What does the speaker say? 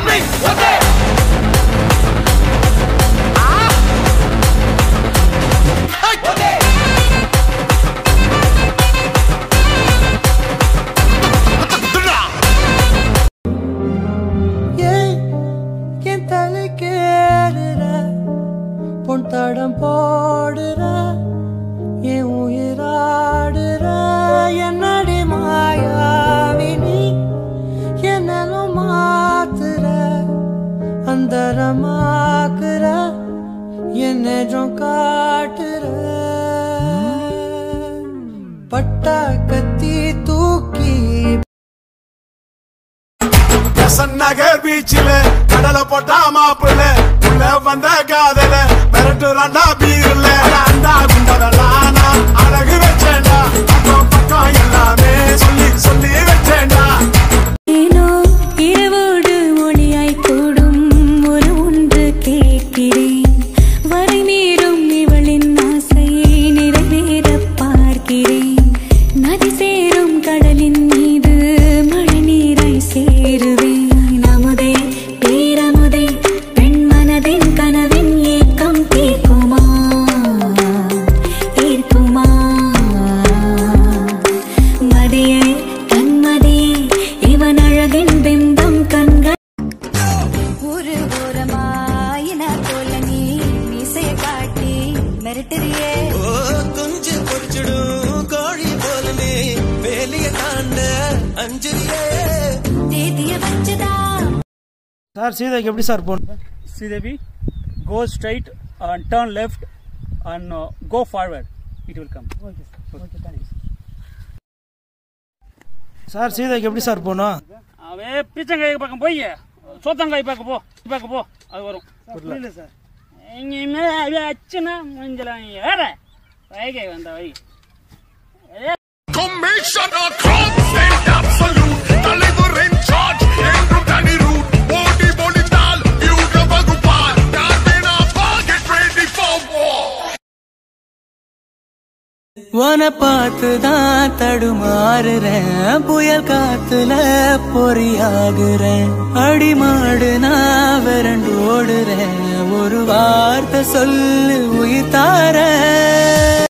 ஏன் என் தலை கேடுற பொன் தடம் போடுற என் உயிராடுற என்னடி மாயாவினி என்னலும் மாத்துற அந்தரமாக்குற என் நெஜம் காட்டுற பட்டா கத்தி தூக்கி நகர் பீச்சில் கடலை போட்டா மாப்பிள்ள உள்ள வந்த காதல மிரட்டுறாண்டா பீர்ல அண்டா குண்டதலானா அழகு வச்சேன்டா பக்கம் பக்கம் எல்லாமே சொல்லி சொல்லி வச்சேன்டா ஏனோ இரவோடு ஒளியாய் கூடும் ஒரு ஒன்று கேட்கிறேன் வரை மீறும் இவளின் ஆசையை நிறைவேற பார்க்கிறேன் நதி சேரும் கடலின் மீது மழை நீராய் சேருவேன் அமுதே பேரமுதே பெண் மனதின் கனவின் ஏக்கம் தீர்க்குமா ஈர்க்குமா மதியே கண்மதியே இவன் அழகின் பிம்பம் கண்கள் ஒரு ஓரமாயின போல நீ மீசைய காட்டி மிரட்டுறியே கொஞ்சம் பொறிச்சிடும் கோழி போலனே வேலிய தாண்ட அஞ்சுரியே தேதிய வச்சுதா சார் சீதைக்கு எப்படி சார் போகணும் Sridevi, go straight and turn left and uh, go forward. It will come. Sir சீதைக்கு எப்படி சார் போகணும் அவன் பிச்சங்காய் பக்கம் போய் சோத்தங்காய் பார்க்க போ பார்க்க போ அது வரும் புரியல சார் எங்கேயுமே அப்படியே அச்சுனா முடிஞ்சலாம் வேற வைகை வந்த வை Commissioner Constant Absolute தலைவர் in charge என்றும் தனி ரூட் ஓடி ஒளிந்தால் யூக வகுப்பார் யார் வேணா get ready for war உன பார்த்துதான் தடுமாறுறேன் புயல் காத்துல பொறியாகுறேன் அடிமாடு நான் விரண்டு ஓடுறேன் ஒரு வார்த்தை சொல்லு உயிர் தார